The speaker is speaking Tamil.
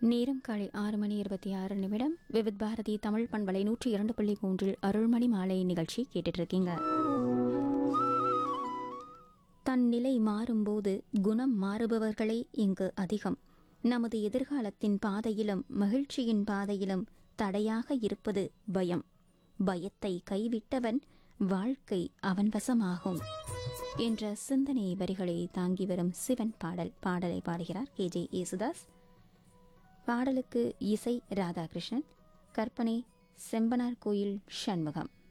நேரம் காலை ஆறு மணி இருபத்தி ஆறு நிமிடம் விவித் பாரதி தமிழ் பண்பலை நூற்றி இரண்டு புள்ளி மூன்றில் அருள்மணி மாலை நிகழ்ச்சி கேட்டுட்டு இருக்கீங்க தன் நிலை மாறும்போது குணம் மாறுபவர்களே இங்கு அதிகம் நமது எதிர்காலத்தின் பாதையிலும் மகிழ்ச்சியின் பாதையிலும் தடையாக இருப்பது பயம் பயத்தை கைவிட்டவன் வாழ்க்கை அவன் வசமாகும் என்ற சிந்தனை வரிகளை தாங்கி வரும் சிவன் பாடல் பாடலை பாடுகிறார் கே ஜே யேசுதாஸ் பாடலுக்கு இசை ராதாகிருஷ்ணன் கற்பனை செம்பனார் கோயில் சண்முகம்